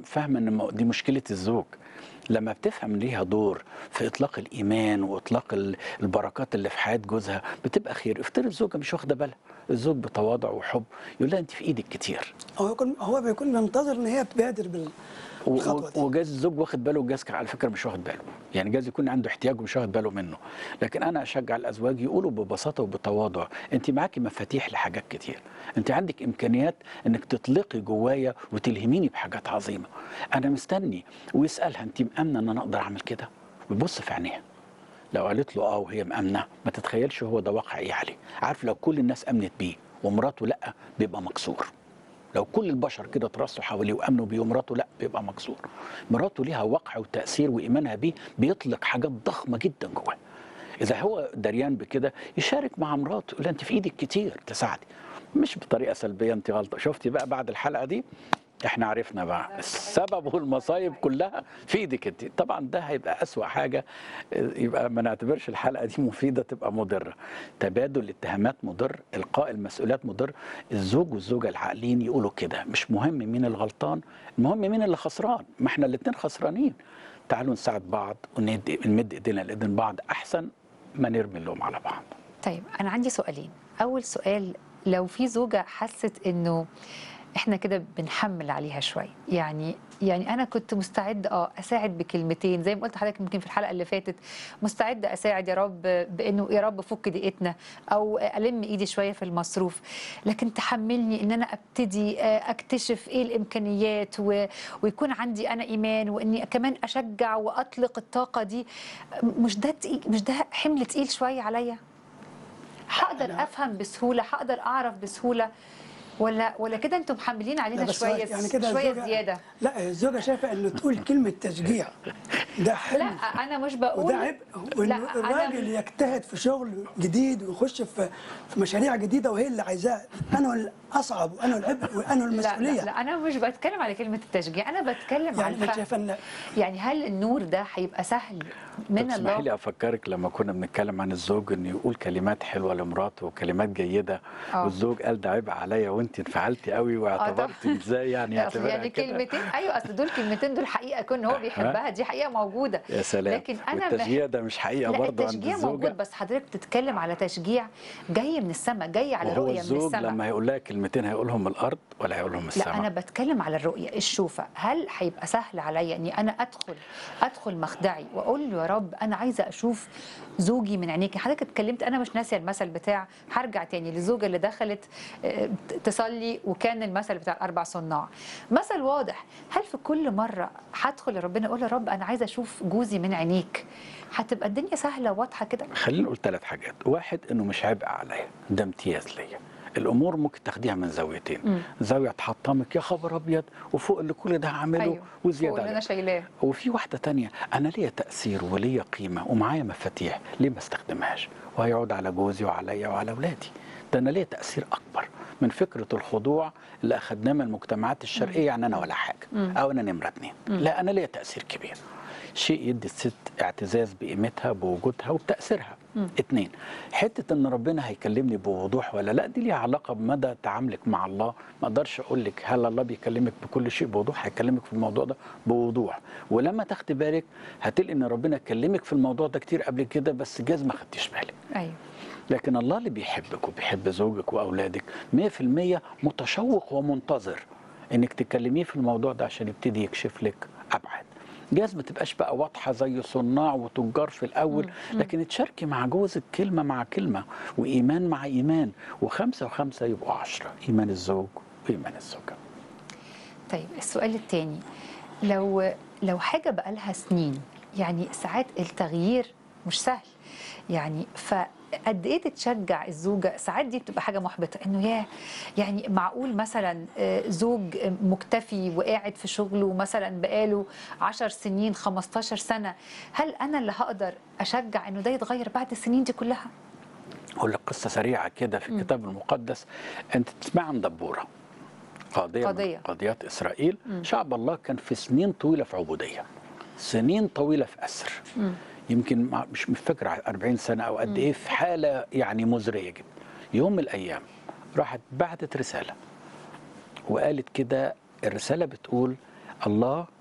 فاهمه ان م- دي مشكله الزوج لما بتفهم ليها دور في اطلاق الايمان واطلاق ال- البركات اللي في حياه جوزها بتبقى خير افترض الزوجه مش واخده بالها الزوج بتواضع وحب يقول لها انت في ايدك كتير هو يكون هو بيكون منتظر ان هي تبادر بال- و- بالخطوه دي و- وجاز الزوج واخد باله وجاز على فكره مش واخد باله يعني جاز يكون عنده احتياج ومش واخد باله منه لكن انا اشجع الازواج يقولوا ببساطه وبتواضع انت معاكي مفاتيح لحاجات كتير انت عندك امكانيات انك تطلقي جوايا وتلهميني بحاجات عظيمه انا مستني ويسالها انت مامنه ان انا اقدر اعمل كده ويبص في عينيها لو قالت له اه وهي مامنه ما تتخيلش هو ده واقع ايه عليه عارف لو كل الناس امنت بيه ومراته لا بيبقى مكسور لو كل البشر كده ترصوا حواليه وامنوا بيه ومراته لا بيبقى مكسور مراته ليها وقع وتاثير وايمانها بيه بيطلق حاجات ضخمه جدا جواه اذا هو دريان بكده يشارك مع مراته يقول لها انت في ايدك كتير تساعدي مش بطريقه سلبيه انت غلطه شفتي بقى بعد الحلقه دي احنا عرفنا بقى السبب والمصايب كلها في ايدك انت طبعا ده هيبقى اسوا حاجه يبقى ما نعتبرش الحلقه دي مفيده تبقى مضره تبادل الاتهامات مضر القاء المسؤوليات مضر الزوج والزوجه العاقلين يقولوا كده مش مهم مين الغلطان المهم مين اللي خسران ما احنا الاتنين خسرانين تعالوا نساعد بعض وندي نمد ايدينا لايدين بعض احسن ما نرمي اللوم على بعض طيب انا عندي سؤالين اول سؤال لو في زوجه حست انه احنا كده بنحمل عليها شويه يعني يعني انا كنت مستعد اه اساعد بكلمتين زي ما قلت لحضرتك يمكن في الحلقه اللي فاتت مستعده اساعد يا رب بانه يا رب فك ضيقتنا او الم ايدي شويه في المصروف لكن تحملني ان انا ابتدي آه، اكتشف ايه الامكانيات و... ويكون عندي انا ايمان واني كمان اشجع واطلق الطاقه دي مش ده تقيل مش ده حمل تقيل شويه عليا هقدر افهم بسهوله هقدر اعرف بسهوله ولا ولا كده انتم محملين لا علينا بس شويه يعني كده شويه الزوجة- زياده لا الزوجه شايفه انه تقول كلمه تشجيع ده حلو لا انا مش بقول وده عبء وإن لا، أنا- الراجل يجتهد في شغل جديد ويخش في في مشاريع جديده وهي اللي عايزاه انا الاصعب وانا العبء وانا لا, المسؤوليه لا, لا انا مش بتكلم على كلمه التشجيع انا بتكلم على يعني انت الفهم شايفه ان يعني هل النور ده هيبقى سهل من طب اسمحي الله لي افكرك لما كنا بنتكلم عن الزوج انه يقول كلمات حلوه لمراته وكلمات جيده آه. والزوج قال ده عيب عليا وانت انفعلتي قوي واعتبرتي ازاي يعني أصل اعتبرها يعني كده كلمتين ايوه اصل دول كلمتين دول حقيقه كون هو بيحبها دي حقيقه موجوده يا سلام لكن انا والتشجيع ده مش حقيقه لا برضه عند التشجيع الزوجه موجود بس حضرتك بتتكلم على تشجيع جاي من السماء جاي على وهو رؤيه من الزوج السماء لما هيقول لها كلمتين هيقولهم من الارض ولا هيقولهم من لا السماء انا بتكلم على الرؤيه الشوفه هل هيبقى سهل عليا اني انا ادخل ادخل مخدعي واقول له يا رب انا عايزه اشوف زوجي من عينيك حضرتك اتكلمت انا مش ناسيه المثل بتاع هرجع تاني للزوجه اللي دخلت آه، تصلي وكان المثل بتاع الاربع صناع مثل واضح هل في كل مره هدخل لربنا اقول يا رب انا عايزه اشوف جوزي من عينيك هتبقى الدنيا سهله واضحه كده خلينا نقول ثلاث حاجات واحد انه مش عبء عليا ده امتياز ليا الامور ممكن تاخديها من زاويتين مم. زاويه تحطمك يا خبر ابيض وفوق اللي كل ده هعمله ايوه وزياده فوق اللي انا عليه. شايلاه وفي واحدة تانية أنا ليا تأثير وليا قيمة ومعايا مفاتيح ليه ما استخدمهاش وهيعود على جوزي وعليا وعلى أولادي ده أنا ليا تأثير أكبر من فكرة الخضوع اللي أخدناه من المجتمعات الشرقية يعني أنا ولا حاجة أو أنا نمرة اتنين لا أنا ليا تأثير كبير شيء يدي الست اعتزاز بقيمتها بوجودها وبتأثيرها اتنين حتة ان ربنا هيكلمني بوضوح ولا لا دي ليها علاقة بمدى تعاملك مع الله ما اقدرش اقول لك هل الله بيكلمك بكل شيء بوضوح هيكلمك في الموضوع ده بوضوح ولما تاخدي بالك هتلاقي ان ربنا كلمك في الموضوع ده كتير قبل كده بس جاز ما خدتيش بالك ايوه لكن الله اللي بيحبك وبيحب زوجك واولادك 100% متشوق ومنتظر انك تكلميه في الموضوع ده عشان يبتدي يكشف لك ابعاد جاز ما تبقاش بقى واضحه زي صناع وتجار في الاول لكن تشاركي مع جوزك كلمه مع كلمه وايمان مع ايمان وخمسه وخمسه يبقوا عشرة ايمان الزوج وايمان الزوجه طيب السؤال الثاني لو لو حاجه بقالها سنين يعني ساعات التغيير مش سهل يعني فقد ايه تتشجع الزوجه ساعات دي بتبقى حاجه محبطه انه ياه يعني معقول مثلا آه، زوج مكتفي وقاعد في شغله مثلا بقاله 10 سنين 15 سنه هل انا اللي هقدر اشجع انه ده يتغير بعد السنين دي كلها اقول لك قصه سريعه كده في الكتاب المقدس انت تسمع عن دبوره قاضيه قضية. من قضيات اسرائيل شعب الله كان في سنين طويله في عبوديه سنين طويله في اسر يمكن مع- مش مش فاكر 40 سنه او قد ايه في حاله يعني مزريه جدا يوم من الايام راحت بعتت رساله وقالت كده الرساله بتقول الله